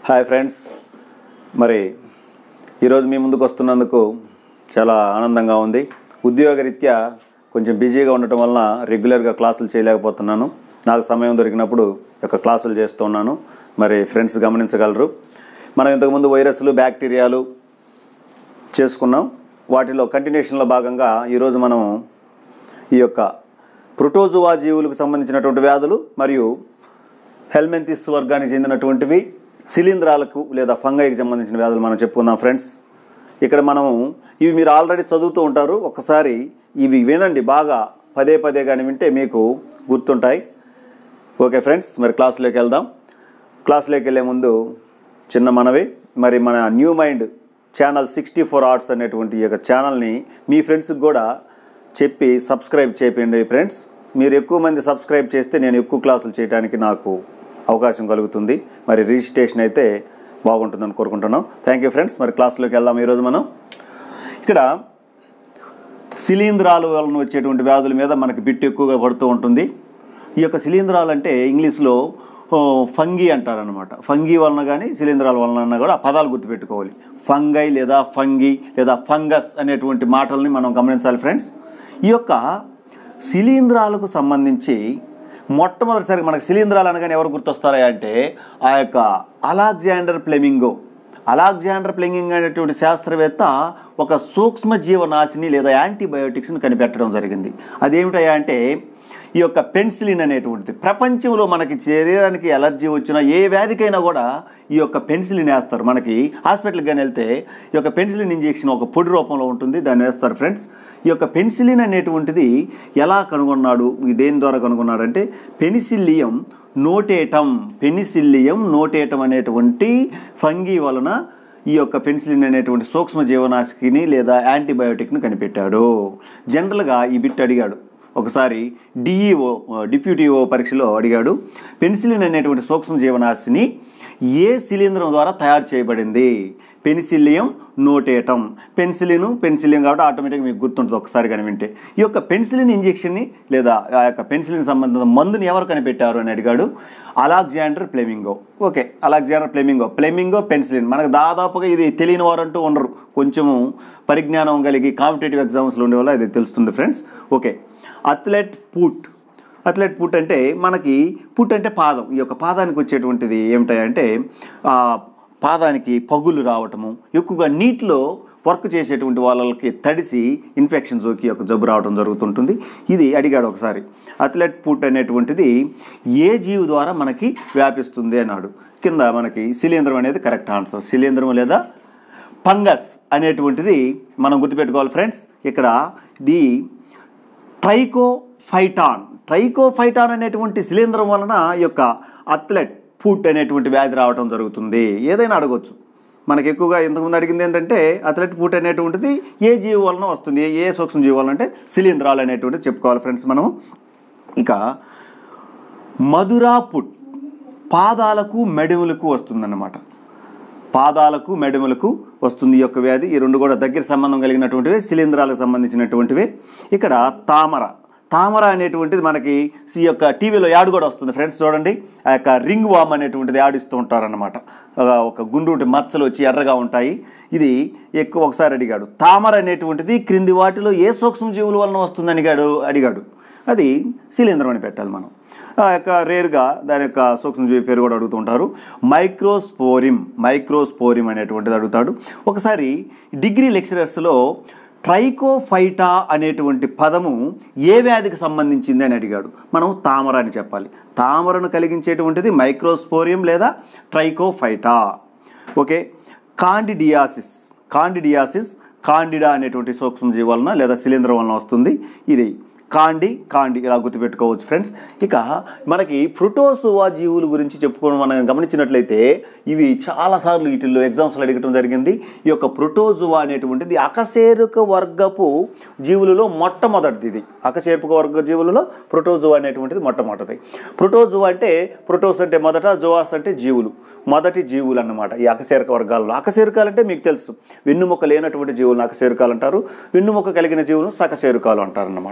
hi friends మరి ఈరోజు మీ ముందుకు వస్తున్నందుకు చాలా ఆనందంగా ఉంది ఉద్యోగరీత్యా కొంచెం బిజీగా ఉండటం వలన రెగ్యులర్గా క్లాసులు చేయలేకపోతున్నాను నాకు సమయం దొరికినప్పుడు ఈ యొక్క క్లాసులు చేస్తున్నాను మరి ఫ్రెండ్స్ గమనించగలరు మనం ఇంతకుముందు వైరస్లు బ్యాక్టీరియాలు చేసుకున్నాం వాటిలో కంటిన్యూషన్లో భాగంగా ఈరోజు మనం ఈ యొక్క ప్రోటోజువా జీవులకు సంబంధించినటువంటి వ్యాధులు మరియు హెల్మెంతిస్ వర్గానికి చెందినటువంటివి శిలీంధ్రాలకు లేదా ఫంగైకి సంబంధించిన వ్యాధులు మనం చెప్పుకుందాం ఫ్రెండ్స్ ఇక్కడ మనము ఇవి మీరు ఆల్రెడీ చదువుతూ ఉంటారు ఒక్కసారి ఇవి వినండి బాగా పదే పదే కానీ వింటే మీకు గుర్తుంటాయి ఓకే ఫ్రెండ్స్ మరి క్లాసులోకి వెళ్దాం క్లాసులోకి వెళ్ళే ముందు చిన్న మనవి మరి మన new mind channel sixty four arts అనేటువంటి ఈ యొక్క ఛానల్ని మీ ఫ్రెండ్స్కి కూడా చెప్పి సబ్స్క్రైబ్ చేయండి ఫ్రెండ్స్ మీరు ఎక్కువ మంది సబ్స్క్రైబ్ చేస్తే నేను ఎక్కువ క్లాసులు చేయడానికి నాకు అవకాశం కలుగుతుంది మరి రిజిస్ట్రేషన్ అయితే బాగుంటుందని కోరుకుంటున్నాం థ్యాంక్ యూ ఫ్రెండ్స్ మరి క్లాసులోకి వెళ్దాం ఈరోజు మనం ఇక్కడ శిలీంధ్రాల వలన వచ్చేటువంటి వ్యాధుల మీద మనకి బిట్టు ఎక్కువగా పడుతూ ఉంటుంది ఈ యొక్క శిలీంధ్రాలు అంటే ఇంగ్లీష్లో ఓ, ఫంగి అంటారనమాట ఫంగి వలన కానీ శిలీంధ్రాల వలన కూడా ఆ పదాలు గుర్తుపెట్టుకోవాలి ఫంగై లేదా ఫంగి లేదా ఫంగస్ అనేటువంటి మాటల్ని మనం గమనించాలి ఫ్రెండ్స్ ఈ యొక్క శిలీంధ్రాలకు సంబంధించి మొట్టమొదటిసారి మనకు శిలీంధ్రాలు అనగానే ఎవరు గుర్తొస్తారా అంటే ఆ యొక్క అలాగ్జాండర్ ప్లెమింగో అలాగ్జాండర్ ప్లెమింగ్ అనేటువంటి శాస్త్రవేత్త ఒక సూక్ష్మ జీవనాశిని లేదా యాంటీబయోటిక్స్ని కనిపెట్టడం జరిగింది అదేమిటయ్యా అంటే ఈ యొక్క పెన్సిలిన్ అనేటువంటిది ప్రపంచంలో మనకి శరీరానికి ఎలర్జీ వచ్చిన ఏ వ్యాధికైనా కూడా ఈ యొక్క పెన్సిలిన్ వేస్తారు మనకి హాస్పిటల్కి కానీ వెళ్తే ఈ యొక్క పెన్సిలిన్ ఇంజెక్షన్ ఒక పొడి రూపంలో ఉంటుంది దాన్ని వేస్తారు ఫ్రెండ్స్ ఈ యొక్క పెన్సిలిన్ అనేటువంటిది ఎలా కనుగొన్నాడు ఇది దేని ద్వారా కనుగొన్నాడంటే పెనిసిల్లియం నోటేటం పెనిసిల్లియం నోటేటం అనేటువంటి ఫంగీ వలన ఈ యొక్క పెన్సిలిన్ అనేటువంటి సూక్ష్మ జీవనాశిని లేదా యాంటీబయోటిక్ను కనిపెట్టాడు జనరల్గా ఈ బిట్ అడిగాడు ఒకసారి డిఈఓ డిప్యూటీఓ పరీక్షలో అడిగాడు పెన్సిలిన్ అనేటువంటి సూక్ష్మ జీవనాశిని ఏ శిలీంధ్రం ద్వారా తయారు చేయబడింది పెన్సిలియం నోటేటం పెన్సిలిన్ పెన్సిలియం కాబట్టి ఆటోమేటిక్గా మీకు గుర్తుంటుంది ఒకసారి కానీ వింటే ఈ యొక్క పెన్సిలిన్ ఇంజెక్షన్ని లేదా ఆ యొక్క పెన్సిలిన్ సంబంధించిన మందుని ఎవరు కనిపెట్టారు అని అడిగాడు Alexander Fleming okay Alexander Fleming Fleming penicillin మనకు దాదాపుగా ఇది తెలియని వారంటూ ఉండరు కొంచెము పరిజ్ఞానం కలిగి కాంపిటేటివ్ ఎగ్జామ్స్లో ఉండే వల్ల ఇది తెలుస్తుంది friends okay athlete foot athlete foot అంటే మనకి పుట్ అంటే పాదం ఈ యొక్క పాదానికి వచ్చేటువంటిది ఏమిటంటే ఆ, పాదానికి పగులు రావటము ఎక్కువగా నీటిలో వర్క్ చేసేటువంటి వాళ్ళకి తడిసి ఇన్ఫెక్షన్ సోకి యొక్క జబ్బు రావడం జరుగుతుంటుంది ఇది అడిగాడు ఒకసారి అథ్లెట్ పుట్ అనేటువంటిది ఏ జీవి ద్వారా మనకి వ్యాపిస్తుంది అన్నాడు కింద మనకి శిలీంధ్రం అనేది కరెక్ట్ ఆన్సర్ శిలీంధ్రం లేదా ఫంగస్ అనేటువంటిది మనం గుర్తుపెట్టుకోవాలి ఫ్రెండ్స్ ఇక్కడ ఇది ట్రైకోఫైటాన్ ట్రైకోఫైటాన్ అనేటువంటి శిలీంధ్రం వలన ఈ యొక్క అథ్లెట్ ఫుట్ అనేటువంటి వ్యాధి రావడం జరుగుతుంది ఏదైనా అడగొచ్చు మనకి ఎక్కువగా ఇంతకుముందు అడిగింది ఏంటంటే అథ్లెట్ ఫుట్ అనేటువంటిది ఏ జీవి వలన వస్తుంది ఏ సూక్ష్మ జీవి వలన అంటే శిలీంధ్రాలు అనేటువంటిది చెప్పుకోవాలి ఫ్రెండ్స్ మనం ఇక మధురా పుట్ పాదాలకు మెడములకు వస్తుందన్నమాట పాదాలకు మెడములకు వస్తుంది ఈ యొక్క వ్యాధి ఈ రెండు కూడా దగ్గర సంబంధం కలిగినటువంటివి శిలీంధ్రాలకు సంబంధించినటువంటివి ఇక్కడ తామర తామర అనేటువంటిది మనకి ఈ యొక్క టీవీలో యాడ్ కూడా వస్తుంది ఫ్రెండ్స్ చూడండి ఆ యొక్క రింగ్ వామ్ అనేటువంటిది యాడిస్తూ ఉంటారన్నమాట ఆ ఒక గుండ్రుటి మచ్చలు వచ్చి ఎర్రగా ఉంటాయి ఇది ఎక్కువ ఒకసారి అడిగాడు తామర అనేటువంటిది క్రింది వాటిలో ఏ సూక్ష్మ జీవుల వలన వస్తుందని అడిగాడు అడిగాడు అది శిలీంధ్రం అని పెట్టాలి మనం ఆ యొక్క రేర్గా దాని యొక్క సూక్ష్మజీవి పేరు కూడా అడుగుతుంటారు మైక్రోస్పోరిమ్ మైక్రోస్పోరిమ్ అనేటువంటిది అడుగుతాడు ఒకసారి డిగ్రీ లెక్చరర్స్లో ట్రైకోఫైటా అనేటువంటి పదము ఏ వ్యాధికి సంబంధించింది అని అడిగాడు మనం తామర అని చెప్పాలి తామరను కలిగించేటువంటిది మైక్రోస్పోరియం లేదా ట్రైకోఫైటా ఓకే కాండిడియాసిస్ కాండిడియాసిస్ కాండిడా అనేటువంటి సూక్ష్మజీవి వలన లేదా శిలీంధ్రం వలన వస్తుంది ఇది కాండి కాండి ఇలా గుర్తుపెట్టుకోవచ్చు ఫ్రెండ్స్ ఇక మనకి ప్రోటోసోవా జీవుల గురించి చెప్పుకోవడం మనం గమనించినట్లయితే ఇవి చాలాసార్లు వీటిల్లో ఎగ్జామ్స్లో అడగటం జరిగింది ఈ యొక్క ప్రోటోజువా అనేటువంటిది అకశేరుక వర్గపు జీవులలో మొట్టమొదటిది ఇది అకశేరుక వర్గ జీవులలో ప్రోటోజువా అనేటువంటిది మొట్టమొదటిది ప్రోటోజువా అంటే ప్రోటోస్ అంటే మొదట జోవాస్ అంటే జీవులు మొదటి జీవులు అన్నమాట ఈ అకశేరుక వర్గాల్లో అకశేరుకాలు అంటే మీకు తెలుసు వెన్నుముక లేనటువంటి జీవులను అకశేరుకాలు అంటారు వెన్నుముక కలిగిన జీవులను సకశేరుకాలు అంటారు అన్నమాట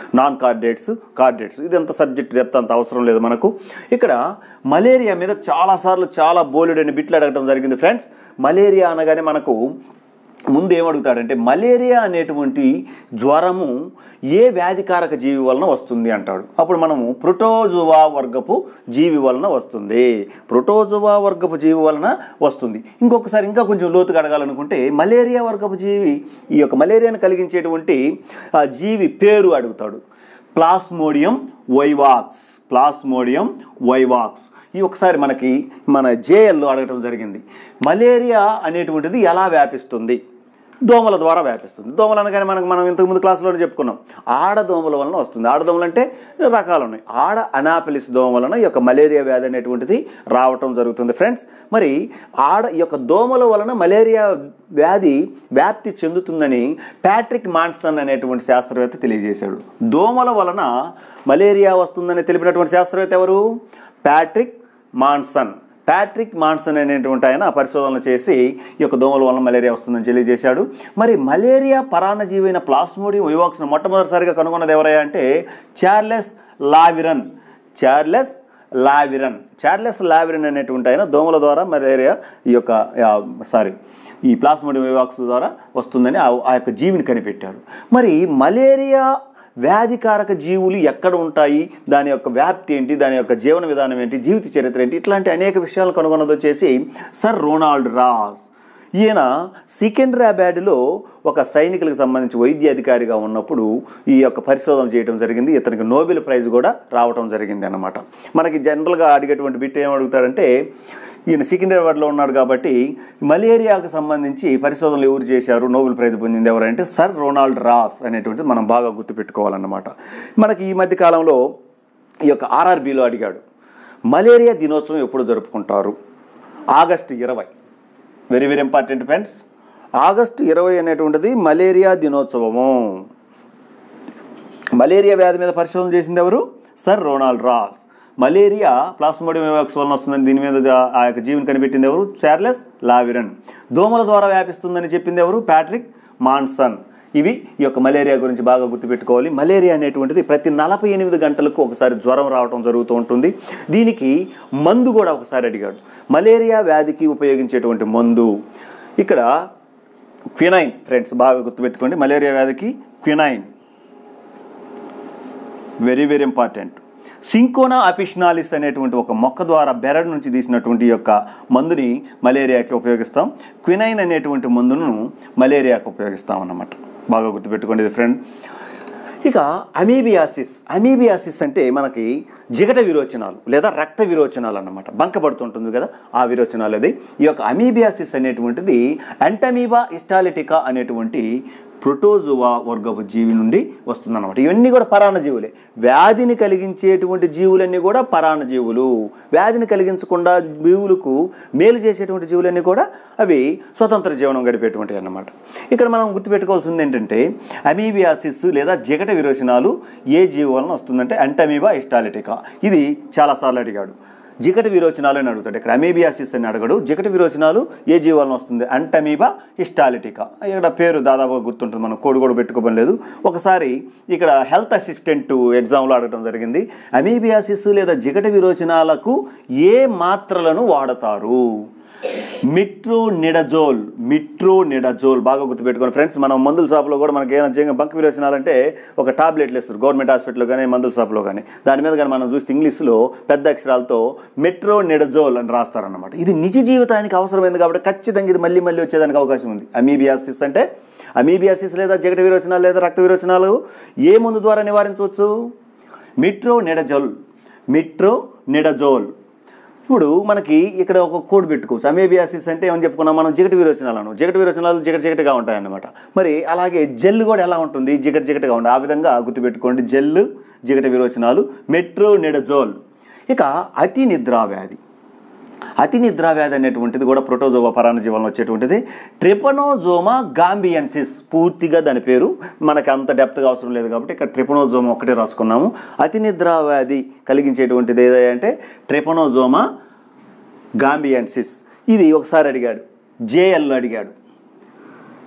నాన్ కార్డేట్స్ కార్డేట్స్ ఇదంతా సబ్జెక్ట్ చెప్తే అంత అవసరం లేదు మనకు ఇక్కడ మలేరియా మీద చాలాసార్లు చాలా బోలెడని బిట్లు అడగడం జరిగింది ఫ్రెండ్స్ మలేరియా అనగానే మనకు ముందు ఏమడుగుతాడంటే మలేరియా అనేటువంటి జ్వరము ఏ వ్యాధికారక జీవి వలన వస్తుంది అంటాడు అప్పుడు మనము ప్రోటోజువా వర్గపు జీవి వలన వస్తుంది ప్రోటోజువా వర్గపు జీవి వలన వస్తుంది ఇంకొకసారి ఇంకా కొంచెం లోతుగా అడగాలనుకుంటే మలేరియా వర్గపు జీవి ఈ యొక్క మలేరియాను కలిగించేటువంటి ఆ జీవి పేరు అడుగుతాడు ప్లాస్మోడియం వైవాక్స్ ప్లాస్మోడియం వైవాక్స్ ఈ ఒకసారి మనకి మన జేఎల్లో అడగటం జరిగింది మలేరియా అనేటువంటిది ఎలా వ్యాపిస్తుంది దోమల ద్వారా వ్యాపిస్తుంది దోమలు అనగానే మనకు మనం ఇంతకుముందు క్లాసులోనే చెప్పుకున్నాం ఆడదోమల వలన వస్తుంది ఆడదోమలు అంటే రకాలు ఉన్నాయి ఆడ అనాపిలిస్ దోమ వలన ఈ యొక్క మలేరియా వ్యాధి అనేటువంటిది రావటం జరుగుతుంది ఫ్రెండ్స్ మరి ఆడ ఈ యొక్క దోమల వలన మలేరియా వ్యాధి వ్యాప్తి చెందుతుందని ప్యాట్రిక్ మాన్సన్ అనేటువంటి శాస్త్రవేత్త తెలియజేశాడు దోమల వలన మలేరియా వస్తుందని తెలిపినటువంటి శాస్త్రవేత్త ఎవరు ప్యాట్రిక్ మాన్సన్ ప్యాట్రిక్ మాన్సన్ అనేటువంటి ఆయన పరిశోధనలు చేసి ఈ యొక్క దోమల వలన మలేరియా వస్తుందని తెలియజేశాడు మరి మలేరియా పరాన్నజీవి అయిన ప్లాస్మోడియం వైవాక్స్ను మొట్టమొదటిసారిగా కనుగొన్నది ఎవరయ్యా అంటే Charles Laveran Charles Laveran Charles Laveran అనేటువంటి ఆయన దోమల ద్వారా మలేరియా ఈ యొక్క సారీ ఈ ప్లాస్మోడియం వైవాక్స్ ద్వారా వస్తుందని ఆ ఆ యొక్క జీవిని కనిపెట్టాడు మరి మలేరియా వ్యాధికారక జీవులు ఎక్కడ ఉంటాయి దాని యొక్క వ్యాప్తి ఏంటి దాని యొక్క జీవన విధానం ఏంటి జీవిత చరిత్ర ఏంటి ఇట్లాంటి అనేక విషయాలు కనుగొన్నది వచ్చేసి సర్ రొనాల్డ్ రాస్ ఈయన సికింద్రాబాద్లో ఒక సైనికులకు సంబంధించి వైద్య అధికారిగా ఉన్నప్పుడు ఈ యొక్క పరిశోధన చేయడం జరిగింది ఇతనికి నోబెల్ ప్రైజ్ కూడా రావడం జరిగింది అన్నమాట మనకి జనరల్గా అడిగేటువంటి బిట్ ఏం అడుగుతాడంటే ఈయన సికింద్రాబాద్లో ఉన్నాడు కాబట్టి మలేరియాకు సంబంధించి పరిశోధనలు ఎవరు చేశారు నోబెల్ ప్రైజ్ పొందింది ఎవరంటే సర్ రొనాల్డ్ రాస్ అనేటువంటిది మనం బాగా గుర్తుపెట్టుకోవాలన్నమాట మనకి ఈ మధ్య కాలంలో ఈ యొక్క ఆర్ఆర్బీలో అడిగాడు మలేరియా దినోత్సవం ఎప్పుడు జరుపుకుంటారు ఆగస్టు ఇరవై very very important friends August ఇరవై అనేటువంటిది మలేరియా దినోత్సవము మలేరియా వ్యాధి మీద పరిశోధన చేసింది ఎవరు sir Ronald Ross malaria plasmodium vivax వలన వస్తుందని దీని మీద జా- ఆ యొక్క జీవిని కనిపెట్టింది ఎవరు చార్లెస్ లావిరన్ దోమల ద్వారా వ్యాపిస్తుందని చెప్పింది ఎవరు ప్యాట్రిక్ మాన్సన్ ఇవి ఈ యొక్క మలేరియా గురించి బాగా గుర్తుపెట్టుకోవాలి మలేరియా అనేటువంటిది ప్రతి నలభై ఎనిమిది గంటలకు ఒకసారి జ్వరం రావడం జరుగుతూ ఉంటుంది దీనికి మందు కూడా ఒకసారి అడిగాడు మలేరియా వ్యాధికి ఉపయోగించేటువంటి మందు ఇక్కడ క్వినైన్ ఫ్రెండ్స్ బాగా గుర్తుపెట్టుకోండి మలేరియా వ్యాధికి quinine very very important cinchona officinalis అనేటువంటి ఒక మొక్క ద్వారా బెరడు నుంచి తీసినటువంటి ఈ యొక్క మందుని మలేరియాకి ఉపయోగిస్తాం క్వినైన్ అనేటువంటి మందును మలేరియాకి ఉపయోగిస్తాం అన్నమాట బాగా గుర్తుపెట్టుకోండి ఇది ఫ్రెండ్ ఇక అమీబియాసిస్ అమీబియాసిస్ అంటే మనకి జిగట విరోచనాలు లేదా రక్త విరోచనాలు అన్నమాట బంకపడుతుంటుంది కదా ఆ విరోచనాలు అది ఈ యొక్క అమీబియాసిస్ అనేటువంటిది అంటమీబా ఇస్టాలిటికా అనేటువంటి ప్రోటోజోవా వర్గపు జీవి నుండి వస్తుందన్నమాట ఇవన్నీ కూడా పరాన్నజీవులే వ్యాధిని కలిగించేటువంటి జీవులన్నీ కూడా పరాన్నజీవులు వ్యాధిని కలిగించకుండా జీవులకు మేలు చేసేటువంటి జీవులన్నీ కూడా అవి స్వతంత్ర జీవనం గడిపేటువంటివి అన్నమాట ఇక్కడ మనం గుర్తుపెట్టుకోవాల్సింది ఏంటంటే అమీబియాసిస్ లేదా జిగట విరోచనాలు ఏ జీవి వలన వస్తుందంటే అంటమీబా ఇస్టాలిటికా ఇది చాలాసార్లు అడిగాడు జిగట విరోచనాలు అని అడుగుతాడు ఇక్కడ అమీబియాసిస్ అని అడగడు జిగట విరోచనాలు ఏ జీవాలను వస్తుంది అంటమీబా ఇస్టాలిటికా ఇక్కడ పేరు దాదాపుగా గుర్తుంటుంది మనం కోడ్ కూడా పెట్టుకోవడం ఒకసారి ఇక్కడ హెల్త్ అసిస్టెంట్ ఎగ్జామ్లో అడగడం జరిగింది అమీబియాసిస్ లేదా జిగట విరోచనాలకు ఏ మాత్రలను వాడతారు మిట్రోనిడజోల్ మిట్రోనిడజోల్ బాగా గుర్తుపెట్టుకోండి ఫ్రెండ్స్ మనం మందుల షాప్లో కూడా మనకి ఏమైనా జంగ బంక్ విరోచనాలంటే ఒక టాబ్లెట్లు ఇస్తారు గవర్నమెంట్ హాస్పిటల్లో కానీ మందుల షాప్లో కానీ దాని మీద కానీ మనం చూస్తే ఇంగ్లీష్లో పెద్ద అక్షరాలతో మెట్రోనిడజోల్ అని రాస్తారన్నమాట ఇది నిజ జీవితానికి అవసరమైంది కాబట్టి ఖచ్చితంగా ఇది మళ్ళీ మళ్ళీ వచ్చేదానికి అవకాశం ఉంది అమీబియాసిస్ అంటే అమీబియాసిస్ లేదా జగట విరోచనాలు లేదా రక్త విరోచనాలు ఏ మందు ద్వారా నివారించవచ్చు మిట్రో నిడజోల్ మిట్రో నిడజోల్ ఇప్పుడు మనకి ఇక్కడ ఒక కోడ్ పెట్టుకోవచ్చు అమేబియాసిస్ అంటే ఏమని చెప్పుకున్నాం మనం జిగట విరోచనాలను జిగట విరోచనాలు జిగట జిగటగా ఉంటాయన్నమాట మరి అలాగే జెల్ కూడా ఎలా ఉంటుంది జిగట జిగటగా ఉంటుంది ఆ విధంగా గుర్తుపెట్టుకోండి జెల్ జిగట విరోచనాలు మెట్రో నిడజోల్ ఇక అతి నిద్రా వ్యాధి అతి నిద్రా వ్యాధి అనేటువంటిది కూడా ప్రోటోజోవా పరాన్నజీవంలో వచ్చేటువంటిది ట్రిపనోజోమా గాంబియన్సిస్ పూర్తిగా దాని పేరు మనకి అంత డెప్త్గా అవసరం లేదు కాబట్టి ఇక్కడ ట్రిపనోజోమా ఒకటే రాసుకున్నాము అతి నిద్రా వ్యాధి కలిగించేటువంటిది ఏదంటే ట్రిపనోజోమా గాంబియన్సిస్ ఇది ఒకసారి అడిగాడు జేఎల్ అడిగాడు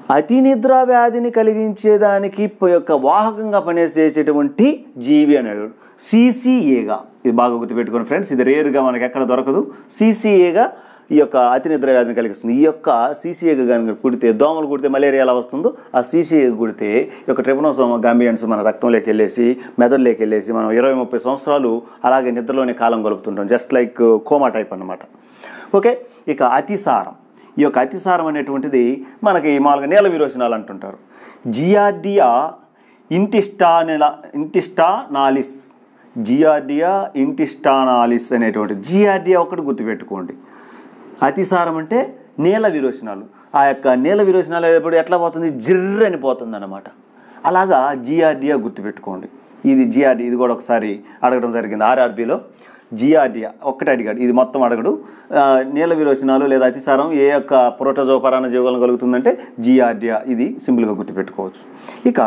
అతి నిద్ర వ్యాధిని కలిగించేదానికి ప- యొక్క వాహకంగా పనిచేసేటువంటి జీవి అన్నాడు సీసీఏగా ఇది బాగా గుర్తుపెట్టుకోండి ఫ్రెండ్స్ ఇది రేరుగా మనకి ఎక్కడ దొరకదు సీసీఏగా ఈ యొక్క అతి నిద్ర వ్యాధిని కలిగిస్తుంది ఈ యొక్క సీసీఏగా కనుక కుడితే దోమలు కుడితే మలేరియా ఎలా వస్తుందో ఆ సీసీఏ కుడితే ఈ యొక్క ట్రిపనోసోమ గాంబియన్స్ మన రక్తంలోకి వెళ్ళేసి మెదడులోకి వెళ్ళేసి మనం ఇరవై ముప్పై సంవత్సరాలు అలాగే నిద్రలోనే కాలం గలుపుతుంటాం జస్ట్ లైక్ కోమా టైప్ అన్నమాట ఓకే ఇక అతిసారం ఈ యొక్క అతిసారం అనేటువంటిది మనకి మామూలుగా నేల విరోచనాలు అంటుంటారు జియార్డియా ఇంటిస్టానెల ఇంటిస్టానాలిస్ జియార్డియా ఇంటిస్టానాలిస్ అనేటువంటి జియార్డియా ఒకటి గుర్తుపెట్టుకోండి అతిసారం అంటే నేల విరోచనాలు ఆ యొక్క నేల విరోచనాలు ఎప్పుడు ఎట్లా పోతుంది జిర్ర అని పోతుంది అనమాట అలాగా జిఆర్డియా గుర్తుపెట్టుకోండి ఇది జిఆర్డి ఇది కూడా ఒకసారి అడగడం జరిగింది ఆర్ఆర్బిలో జిఆర్డియా ఒక్కటి అడిగాడు ఇది మొత్తం అడగడు ఆ, నేల విరోచనాలు లేదా అతిసారం ఏ యొక్క ప్రోటోజో పరాణ జీవులను కలుగుతుందంటే జిఆర్డియా ఇది సింపుల్గా గుర్తుపెట్టుకోవచ్చు ఇక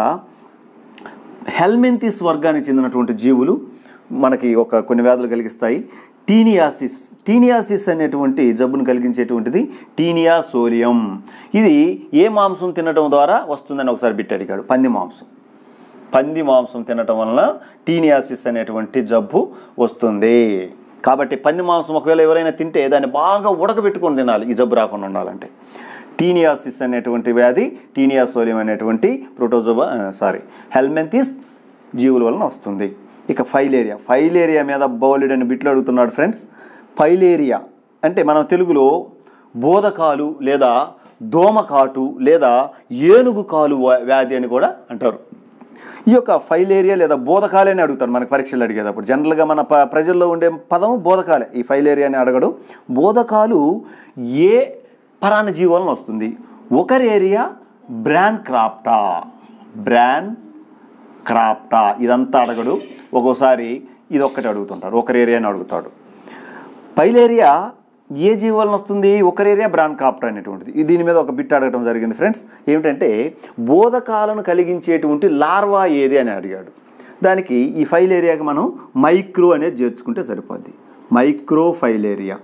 హెల్మెంతిస్ వర్గానికి చెందినటువంటి జీవులు మనకి ఒక కొన్ని వ్యాధులు కలిగిస్తాయి టీనియాసిస్ టీనియాసిస్ అనేటువంటి జబ్బును కలిగించేటువంటిది టీనియా సోలియం ఇది ఏ మాంసం తినడం ద్వారా వస్తుందని ఒకసారి బిట్టి అడిగాడు పంది మాంసం పంది మాంసం తినటం వలన టీనియాసిస్ అనేటువంటి జబ్బు వస్తుంది కాబట్టి పంది మాంసం ఒకవేళ ఎవరైనా తింటే దాన్ని బాగా ఉడకబెట్టుకొని తినాలి ఈ జబ్బు రాకుండా ఉండాలంటే టీనియాసిస్ అనేటువంటి వ్యాధి టీనియాసోలియం అనేటువంటి ప్రోటోజోబా సారీ హెల్మెంతిస్ జీవుల వలన వస్తుంది ఇక ఫైలేరియా ఫైలేరియా మీద బౌలిడ్ అని బిట్లు అడుగుతున్నాడు ఫ్రెండ్స్ ఫైలేరియా అంటే మనం తెలుగులో బోధకాలు లేదా దోమకాటు లేదా ఏనుగు కాలు వ్యా- వ్యాధి అని కూడా అంటారు ఈ యొక్క ఫైలేరియా లేదా బోధకాలే అని అడుగుతారు మనకి పరీక్షలు అడిగేటప్పుడు జనరల్గా మన ప ప్రజల్లో ఉండే పదం బోధకాలే ఈ ఫైలేరియా అని అడగడు బోధకాలు ఏ పరాన్న జీవాలను వస్తుంది ఒకరేరియా బ్రాన్ క్రాప్టా బ్రాన్ క్రాప్టా ఇదంతా అడగడు ఒక్కోసారి ఇది ఒక్కటి అడుగుతుంటారు ఒకరేరియా అని అడుగుతాడు పైలేరియా ఏ జీవాలను వస్తుంది ఒకరేరియా బ్రాన్ క్రాప్టర్ అనేటువంటిది ఇది దీని మీద ఒక బిట్ అడగడం జరిగింది ఫ్రెండ్స్ ఏమిటంటే బోధకాలను కలిగించేటువంటి లార్వా ఏది అని అడిగాడు దానికి ఈ ఫైలేరియాకి మనం మైక్రో అనేది చేర్చుకుంటే సరిపోద్ది మైక్రో ఫైలేరియా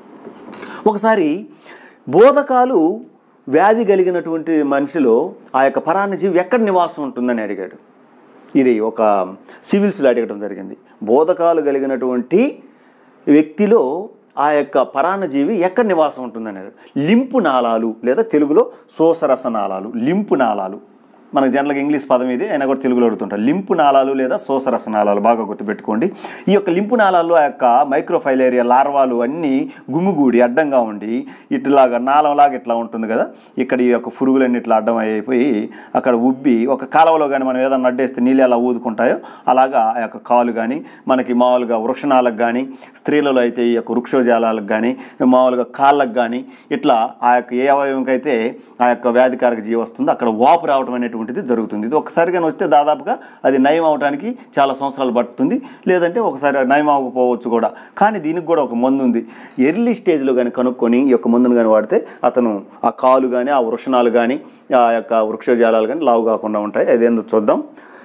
ఒకసారి బోధకాలు వ్యాధి కలిగినటువంటి మనిషిలో ఆ యొక్క పరాన్నజీవి ఎక్కడ నివాసం ఉంటుందని అడిగాడు ఇది ఒక సివిల్స్లో అడగడం జరిగింది బోధకాలు కలిగినటువంటి వ్యక్తిలో ఆ యొక్క పరాన్నజీవి ఎక్కడ నివాసం ఉంటుందని అడిగాడు లింపు నాళాలు లేదా తెలుగులో శోసరస నాళాలు లింపు నాళాలు మనకు జనరల్గా ఇంగ్లీష్ పదం ఇది అయినా కూడా తెలుగులో అడుగుతుంటారు లింపు నాళాలు లేదా శోసరస నాళాలు బాగా గుర్తుపెట్టుకోండి ఈ యొక్క లింపు నాళాల్లో ఆ యొక్క మైక్రోఫైలేరియా లార్వాలు అన్నీ గుమిగూడి అడ్డంగా ఉండి ఇట్లాగా నాళంలాగా ఇట్లా ఉంటుంది కదా ఇక్కడ ఈ యొక్క పురుగులన్నీ ఇట్లా అడ్డం అయిపోయి అక్కడ ఉబ్బి ఒక కాలువలో కానీ మనం ఏదన్నా అడ్డేస్తే నీళ్ళు ఎలా ఊదుకుంటాయో అలాగా ఆ యొక్క కాలు కానీ మనకి మామూలుగా వృషణాలకు కానీ స్త్రీలలో అయితే ఈ యొక్క వృక్షోజాలాలకు కానీ మామూలుగా కాళ్ళకు కానీ ఇట్లా ఆ యొక్క ఏ అవయవంకైతే ఆ యొక్క వ్యాధికారక జీవి వస్తుందో అక్కడ వాపు రావడం అనేటువంటిది జరుగుతుంది ఇది ఒకసారి కానీ వస్తే దాదాపుగా అది నయం అవడానికి చాలా సంవత్సరాలు పడుతుంది లేదంటే ఒకసారి నయం అవ్వకపోవచ్చు కూడా కానీ దీనికి కూడా ఒక మందు ఉంది ఎర్లీ స్టేజ్లో కానీ కనుక్కొని ఈ యొక్క మందును కానీ వాడితే అతను ఆ కాలు కానీ ఆ వృషణాలు కానీ ఆ యొక్క వృక్షజాలాలు కానీ లావు కాకుండా ఉంటాయి అదేందో చూద్దాం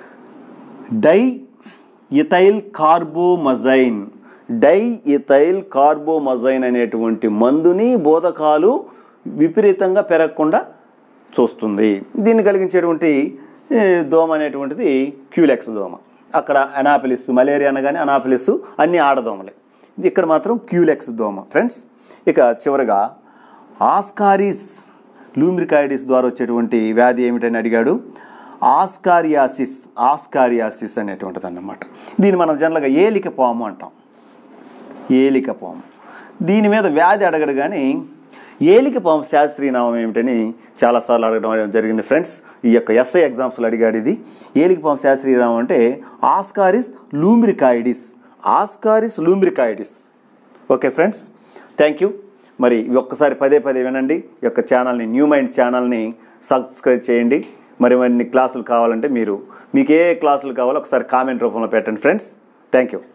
diethylcarbamazine diethylcarbamazine అనేటువంటి మందుని బోధకాలు విపరీతంగా పెరగకుండా చూస్తుంది దీన్ని కలిగించేటువంటి ఏ, దోమ అనేటువంటిది క్యూలెక్స్ దోమ అక్కడ అనాపిలిస్ మలేరియా అనగానే అనాపిలిస్ అన్ని ఆడదోమలే ఇక్కడ మాత్రం క్యూలెక్స్ దోమ ఫ్రెండ్స్ ఇక చివరగా ఆస్కారిస్ లూమ్రికాయిడిస్ ద్వారా వచ్చేటువంటి వ్యాధి ఏమిటని అడిగాడు ఆస్కారియాసిస్ ఆస్కారియాసిస్ అనేటువంటిది అన్నమాట దీన్ని మనం జనరల్గా ఏలిక పాము అంటాం ఏలిక పాము దీని మీద వ్యాధి అడగడు కానీ ఏలిక పాము శాస్త్రీయ నామం ఏమిటని చాలాసార్లు అడగడం జరిగింది ఫ్రెండ్స్ ఈ యొక్క ఎస్ఐ ఎగ్జామ్స్లో అడిగాడు ఇది ఏలిక పాము శాస్త్రీయ నామం అంటే Ascaris lumbricoides Ascaris lumbricoides okay friends thank you మరి ఇవి ఒక్కసారి పదే పదే వినండి ఈ యొక్క ఛానల్ని న్యూ మైండ్ ఛానల్ని సబ్స్క్రైబ్ చేయండి మరి మరిన్ని క్లాసులు కావాలంటే మీరు మీకు ఏ క్లాసులు కావాలో ఒకసారి కామెంట్ రూపంలో పెట్టండి ఫ్రెండ్స్ థ్యాంక్ యూ